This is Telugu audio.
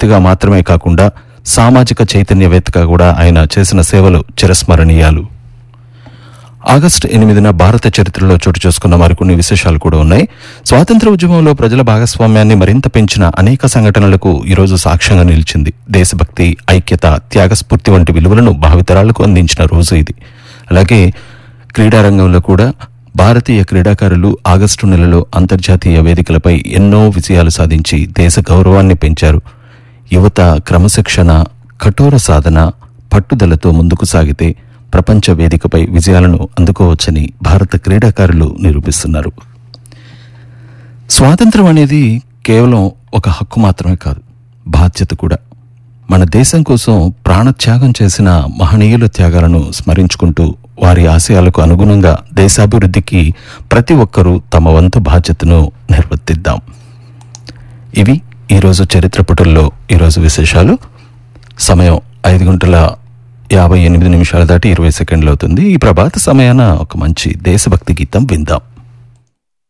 వ్యక్తిగా మాత్రమే కాకుండా సామాజిక చైతన్యవేత్తగా కూడా ఆయన చేసిన సేవలు చిరస్మరణీయాలు ఆగస్టు ఎనిమిదిన భారత చరిత్రలో చోటు చేసుకున్న మరికొన్ని విశేషాలు కూడా ఉన్నాయి స్వాతంత్ర ఉద్యమంలో ప్రజల భాగస్వామ్యాన్ని మరింత పెంచిన అనేక సంఘటనలకు ఈరోజు సాక్ష్యంగా నిలిచింది దేశభక్తి ఐక్యత త్యాగస్ఫూర్తి వంటి విలువలను భావితరాలకు అందించిన రోజు ఇది అలాగే క్రీడారంగంలో కూడా భారతీయ క్రీడాకారులు ఆగస్టు నెలలో అంతర్జాతీయ వేదికలపై ఎన్నో విజయాలు సాధించి దేశ గౌరవాన్ని పెంచారు యువత క్రమశిక్షణ కఠోర సాధన పట్టుదలతో ముందుకు సాగితే ప్రపంచ వేదికపై విజయాలను అందుకోవచ్చని భారత క్రీడాకారులు నిరూపిస్తున్నారు స్వాతంత్రం అనేది కేవలం ఒక హక్కు మాత్రమే కాదు బాధ్యత కూడా మన దేశం కోసం ప్రాణత్యాగం చేసిన మహనీయుల త్యాగాలను స్మరించుకుంటూ వారి ఆశయాలకు అనుగుణంగా దేశాభివృద్ధికి ప్రతి ఒక్కరూ తమ వంతు బాధ్యతను నిర్వర్తిద్దాం ఇవి ఈరోజు చరిత్ర పుటల్లో ఈరోజు విశేషాలు సమయం ఐదు గంటల యాభై ఎనిమిది నిమిషాలు దాటి ఇరవై సెకండ్లు అవుతుంది ఈ ప్రభాత సమయాన ఒక మంచి దేశభక్తి గీతం విందాం